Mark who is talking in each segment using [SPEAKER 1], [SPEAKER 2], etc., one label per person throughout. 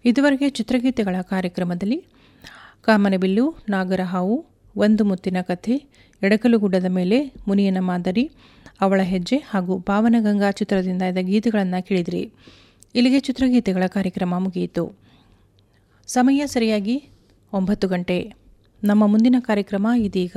[SPEAKER 1] ಇದುವರೆಗೆ ಚಿತ್ರಗೀತೆಗಳ ಕಾರ್ಯಕ್ರಮದಲ್ಲಿ ಕಾಮನಬಿಲ್ಲು ನಾಗರಹಾವು ಒಂದು ಮುತ್ತಿನ ಕಥೆ ಎಡಕಲುಗುಡ್ಡದ ಮೇಲೆ ಮುನಿಯನ ಮಾದರಿ ಅವಳ ಹೆಜ್ಜೆ ಹಾಗೂ ಪಾವನಗಂಗಾ ಚಿತ್ರದಿಂದ ಇದ್ದ ಗೀತೆಗಳನ್ನು ಕೇಳಿದಿರಿ ಇಲ್ಲಿಗೆ ಚಿತ್ರಗೀತೆಗಳ ಕಾರ್ಯಕ್ರಮ ಮುಗಿಯಿತು ಸಮಯ ಸರಿಯಾಗಿ ಒಂಬತ್ತು ಗಂಟೆ ನಮ್ಮ ಮುಂದಿನ ಕಾರ್ಯಕ್ರಮ ಇದೀಗ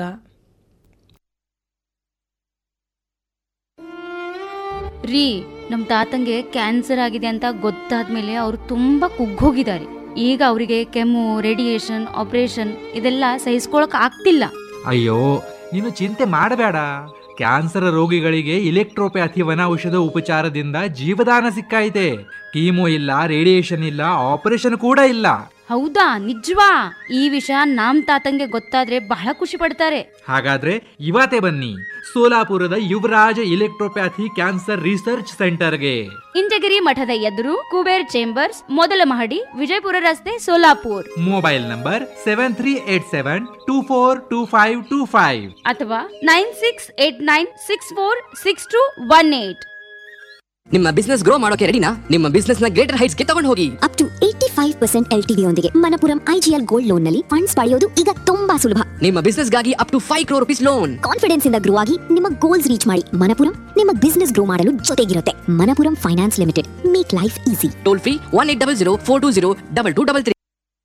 [SPEAKER 2] ರೀ ನಮ್ ತಾತಂಗೆ ಕ್ಯಾನ್ಸರ್ ಆಗಿದೆ ಅಂತ ಗೊತ್ತಾದ್ಮೇಲೆ ಅವರು ತುಂಬಾ ಕುಗ್ಗೋಗಿದ್ದಾರೆ ಈಗ ಅವರಿಗೆ ಕೆಮ್ಮು ರೇಡಿಯೇಷನ್ ಆಪರೇಷನ್ ಇದೆಲ್ಲ ಸಹಿಸ್ಕೊಳಕ್ ಆಗ್ತಿಲ್ಲ
[SPEAKER 3] ಅಯ್ಯೋ ನೀನು ಚಿಂತೆ ಮಾಡಬೇಡ ಕ್ಯಾನ್ಸರ್ ರೋಗಿಗಳಿಗೆ ಇಲೆಕ್ಟ್ರೋಪ್ಯಾಥಿ ವನ ಔಷಧ ಉಪಚಾರದಿಂದ ಜೀವದಾನ ಸಿಕ್ಕೈತೆ ಕೀಮೋ ಇಲ್ಲ ರೇಡಿಯೇಷನ್ ಇಲ್ಲ ಆಪರೇಷನ್ ಕೂಡ ಇಲ್ಲ
[SPEAKER 2] ಹೌದಾ ನಿಜವಾ ಈ ವಿಷಯ ನಮ್ ತಾತಂಗೆ ಗೊತ್ತಾದ್ರೆ ಬಹಳ ಖುಷಿ ಪಡ್ತಾರೆ
[SPEAKER 3] ಹಾಗಾದ್ರೆ ಇವತ್ತೇ ಬನ್ನಿ ಸೋಲಾಪುರದ ಯುವರಾಜ ಇಲೆಕ್ಟ್ರೋಪ್ಯಾಥಿ ಕ್ಯಾನ್ಸರ್ ರಿಸರ್ಚ್ ಸೆಂಟರ್ಗೆ
[SPEAKER 2] ಇಂಚಗಿರಿ ಮಠದ ಎದುರು ಕುಬೇರ್ ಚೇಂಬರ್ಸ್ ಮೊದಲ ಮಹಡಿ ವಿಜಯಪುರ ರಸ್ತೆ Solapur
[SPEAKER 3] mobile number seven three eight seven two four two five two five
[SPEAKER 2] ಅಥವಾ nine six eight nine six four six two one eight
[SPEAKER 4] ನಿಮ್ಮ ಬಿಸ್ನೆಸ್ ಗ್ರೋ ಮಾಡೋಕೆ ರೆಡಿನಾ ನಿಮ್ಮ ಬಿಸ್ನೆಸ್ ನ ಗ್ರೇಟರ್ ಹೈಟ್ಸ್ ಗೆ ತಗೊಂಡು ಹೋಗಿ
[SPEAKER 5] up to eighty five percent L T ಯೊಂದಿಗೆ ಮನಪುರಂ ಐಜಿಎಲ್ ಗೋಲ್ಡ್ ಲೋನ್ ನಲ್ಲಿ ಫಂಡ್ಸ್ ಪಡೆಯೋದು ಈಗ ತುಂಬಾ ಸುಲಭ
[SPEAKER 4] ನಿಮ್ಮ ಬಿಸ್ನೆಸ್ ಗಾಗಿ up to five crore rupees loan
[SPEAKER 5] confidence ಇಂದ ಗ್ರೋ ಆಗಿ ನಿಮ್ಮ ಗೋಲ್ಸ್ ರೀಚ್ ಮಾಡಿ ಮನಪುರಂ ನಿಮ್ಮ ಬಿಸ್ನೆಸ್ ಗ್ರೋ ಮಾಡಲು ಜೊತೆಗಿರುತ್ತೆ Manappuram finance limited make life easy
[SPEAKER 4] toll free one eight double zero four two zero double two double three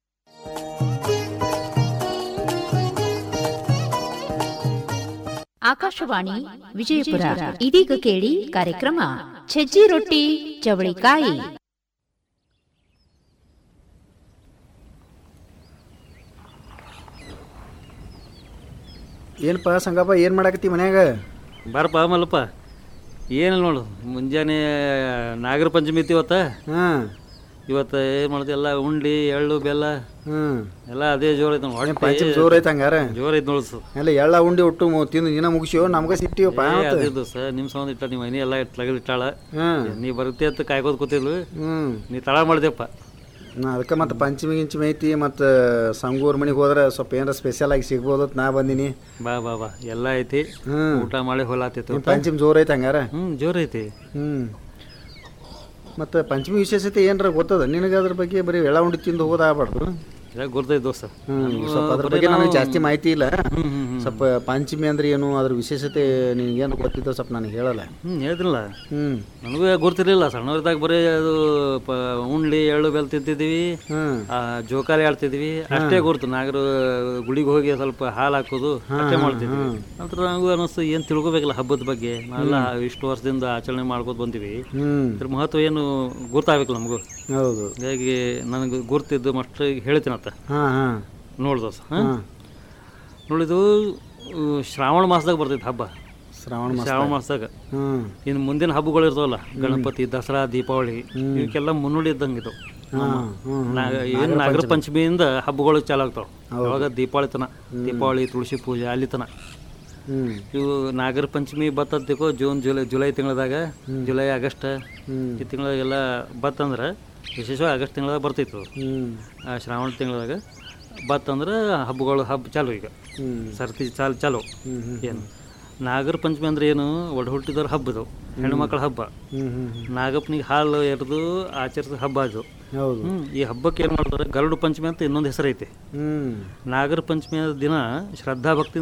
[SPEAKER 6] Akashvani Vijayapura ಇದೀಗ ಕೇಳಿ ಕಾರ್ಯಕ್ರಮ ಸಜ್ಜಿ ರೊಟ್ಟಿ ಚವಳಿಕಾಯಿ
[SPEAKER 7] ಏನಪ್ಪ ಸಂಗಪ್ಪ ಏನು ಮಾಡಾಕತ್ತಿ ಮನ್ಯಾಗ
[SPEAKER 8] ಬಾರಪ್ಪ ಮಲ್ಲಪ್ಪ ಏನಿಲ್ಲ ನೋಡು ಮುಂಜಾನೆ ನಾಗರ ಪಂಚಮಿ ಐತಿ ಇವತ್ತ
[SPEAKER 7] ಹಾಂ
[SPEAKER 8] ಇವತ್ತು ಏನು ಮಾಡ್ತೀವಿ ಎಲ್ಲ ಉಂಡಿ ಎಳ್ಳು ಬೆಲ್ಲ
[SPEAKER 7] ಹ್ಞೂ
[SPEAKER 8] ಎಲ್ಲ ಅದೇ ಜೋರ್ ಐತೆ ನೋಡಿ
[SPEAKER 7] ಪಂಚಮ್ ಜೋರ್ ಐತೆ ಹಂಗಾರ
[SPEAKER 8] ಜೋರ್ ಐತೆ ನೋಡ್ಸು
[SPEAKER 7] ಎಲ್ಲ ಎಳ್ಳ ಉಂಡಿ ಒಟ್ಟು ಮು- ತಿಂದು ದಿನ ಮುಗಿಸ್ಯೋ ನಮ್ಗೆ ಸಿಟ್ಟಿವಪ್ಪ
[SPEAKER 8] ಅದಿದ್ದು ಸರ್ ನಿಮ್ಮ ಸಂಬಂಧ ಇಟ್ಟ ನಿಮ್ಮ ಮನೆ ಎಲ್ಲ ತಗಲ್ ಇಟ್ಟಾಳ
[SPEAKER 7] ಹ್ಮ್.
[SPEAKER 8] ನೀ ಬರುತ್ತೆ ಅಂತ ಕಾಯ್ಕೋದ್ ಕೂತಿದ್ಲು
[SPEAKER 7] ಹ್ಞೂ
[SPEAKER 8] ನೀ ತಳ ಮಾಡಿದೆಪ್ಪ
[SPEAKER 7] ನಾ ಅದಕ್ಕೆ ಮತ್ತೆ ಪಂಚಮಿ ಗಿಂಚಮಿ ಐತಿ ಮತ್ತು ಸಂಗೂರ್ ಮನೆಗೆ ಹೋದ್ರೆ ಸ್ವಲ್ಪ ಏನಾರ ಸ್ಪೆಷಲ್ ಆಗಿ ಸಿಗ್ಬೋದು ಅಂತ ನಾ ಬಂದೀನಿ
[SPEAKER 8] ಬಾ ಬಾ ಬಾ ಎಲ್ಲ ಐತಿ
[SPEAKER 7] ಹ್ಞೂ
[SPEAKER 8] ಊಟ ಮಾಡಿ ಹೊಲಾತಿತ್ತು
[SPEAKER 7] ನಿಮ್ಮ ಪಂಚಮಿ ಜೋರ್ ಐತೆ ಹಂಗಾರ
[SPEAKER 8] ಹ್ಞೂ ಜೋರ್ ಐತಿ
[SPEAKER 7] ಹ್ಞೂ ಮತ್ತು ಪಂಚಮಿ ವಿಶೇಷತೆ ಏನಾರ ಗೊತ್ತದ ನಿನಗೆ ಅದ್ರ ಬಗ್ಗೆ ಬರೀ ಎಳ ಉಂಡಿ ತಿಂದು ಹೋದಾಗಬಾರ್ದು
[SPEAKER 8] ಎಲ್ಲ ಗುರ್ತೈತೆ ದೋಸ್ತ
[SPEAKER 7] ಹ್ಞೂ
[SPEAKER 8] ನಾನು
[SPEAKER 7] ಸ್ವಲ್ಪ ಅದ್ರ
[SPEAKER 8] ಬರೀ
[SPEAKER 7] ಬಗ್ಗೆ ನನಗೆ
[SPEAKER 8] ನಾವು-
[SPEAKER 7] ಜಾಸ್ತಿ ಮಾಹಿತಿ ಇಲ್ಲ
[SPEAKER 8] ಹ್ಮ್, ಹ್ಮ್, ಹ್ಮ್.
[SPEAKER 7] ಸ್ವಲ್ಪ ಪಂಚಮಿ ಅಂದ್ರೆ ಏನು ಅದ್ರ ವಿಶೇಷತೆ ನಿನಗೇನು ಗೊತ್ತಿದ್ದೋ ಸ್ವಲ್ಪ ನನಗೆ ಹೇಳಲ್ಲ
[SPEAKER 8] ಹ್ಞೂ ಹೇಳಿದ್ರಲ್ಲ
[SPEAKER 7] ಹ್ಞೂ
[SPEAKER 8] ನನಗೂ ಗೊತ್ತಿರಲಿಲ್ಲ ಸಣ್ಣವ್ರದಾಗ ಬರೀ ಅದು ಪ ಉಂಡ್ಲಿ ಎಳ್ಳು ಬೆಲ್ ತಿಂತಿದ್ವಿ
[SPEAKER 7] ಹ್ಮ್.
[SPEAKER 8] ಆ, ಜೋಕಾಲಿ ಆಡ್ತಿದ್ವಿ ಅಷ್ಟೇ ಗುರ್ತು ನಾಗರು ಗುಡಿಗೆ ಹೋಗಿ ಸ್ವಲ್ಪ ಹಾಲು ಹಾಕೋದು ಅಷ್ಟೇ ಮಾಡ್ತಿದ್ವಿ ನಂತರ ನನಗೂ ಅನಿಸ್ತು ಏನು ತಿಳ್ಕೊಬೇಕಲ್ಲ ಹಬ್ಬದ ಬಗ್ಗೆ ನಾವೆಲ್ಲ ಇಷ್ಟು ವರ್ಷದಿಂದ ಆಚರಣೆ ಮಾಡ್ಕೊತ ಬಂದಿವಿ
[SPEAKER 7] ಹ್ಮ್
[SPEAKER 8] ಇದ್ರ ಮಹತ್ವ ಏನು ಗುರ್ತಾಗಬೇಕು ನಮಗೂ
[SPEAKER 7] ಹೌದು
[SPEAKER 8] ಹಾಗಾಗಿ ನನಗೆ ಗುರ್ತಿದ್ದು ಮಸ್ಟ್ ಹೇಳ್ತೀನತ್ತ
[SPEAKER 7] ಹಾಂ ಹಾಂ
[SPEAKER 8] ನೋಡ್ದೋಸ್ ಹಾಂ ನೋಡಿದು ಆ, ಶ್ರಾವಣ ಮಾಸದಾಗ ಬರ್ತೈತೆ ಹಬ್ಬ
[SPEAKER 7] ಶ್ರಾವಣ ಮಾಸ
[SPEAKER 8] ಶ್ರಾವಣ ಮಾಸದಾಗ
[SPEAKER 7] ಹ್ಞೂ
[SPEAKER 8] ಇನ್ನು ಮುಂದಿನ ಹಬ್ಬಗಳು ಇರ್ತಾವಲ್ಲ ಗಣಪತಿ ದಸರಾ ದೀಪಾವಳಿ ಇವಕ್ಕೆಲ್ಲ ಮುನ್ನುಡಿ ಇದ್ದಂಗೆ ಇದು
[SPEAKER 7] ಹಾಂ ಹ್ಞೂ
[SPEAKER 8] ನಾಗ- ಏನ್ ನಾಗರ ಪಂಚಮಿಯಿಂದ ಹಬ್ಬಗಳು ಚಾಲು ಆಗ್ತಾವ ಅವಾಗ ದೀಪಾವಳಿ ತನ ದೀಪಾವಳಿ ತುಳಸಿ ಪೂಜೆ ಅಲ್ಲಿ ತನ
[SPEAKER 7] ಹ್ಞೂ
[SPEAKER 8] ಇವು ನಾಗರ ಪಂಚಮಿ ಬತ್ತಂತಿಕೋ ಜೂನ್ ಜುಲೈ ಜುಲೈ ತಿಂಗಳದಾಗ ಜುಲೈ ಆಗಸ್ಟ್ ಈ ತಿಂಗಳಾಗೆಲ್ಲ ಬತ್ತಂದ್ರೆ ವಿಶೇಷವಾಗಿ ಆಗಸ್ಟ್ ತಿಂಗಳದಾಗ ಬರ್ತಿತ್ತು
[SPEAKER 7] ಹ್ಞೂ
[SPEAKER 8] ಆ ಶ್ರಾವಣ ತಿಂಗಳದಾಗ ಬತ್ತಂದ್ರೆ ಹಬ್ಬಗಳು ಹಬ್ಬ ಚಾಲು ಈಗ
[SPEAKER 7] ಹ್ಞೂ
[SPEAKER 8] ಸರ್ತಿ ಚಾಲು ಚಾಲು ಏನು ನಾಗರ ಪಂಚಮಿ ಅಂದ್ರೆ ಏನು ಒಡ ಹುಟ್ಟಿದವ್ರ ಹಬ್ಬದು ಹೆಣ್ಮಕ್ಳ ಹಬ್ಬ
[SPEAKER 7] ಹ್ಞೂ ಹ್ಞೂ
[SPEAKER 8] ನಾಗಪ್ಪನಿಗೆ ಹಾಲು ಎರೆದು ಆಚರಿಸೋ ಹಬ್ಬ ಅದು
[SPEAKER 7] ಹೌದು
[SPEAKER 8] ಹ್ಮ್ ಈ ಹಬ್ಬಕ್ಕೆ ಏನು ಮಾಡ್ತಾರೆ ಗರುಡು ಪಂಚಮಿ ಅಂತ ಇನ್ನೊಂದು ಹೆಸರು ಐತಿ
[SPEAKER 7] ಹ್ಞೂ
[SPEAKER 8] ನಾಗರ ಪಂಚಮಿಯ ದಿನ ಶ್ರದ್ಧಾ ಭಕ್ತಿ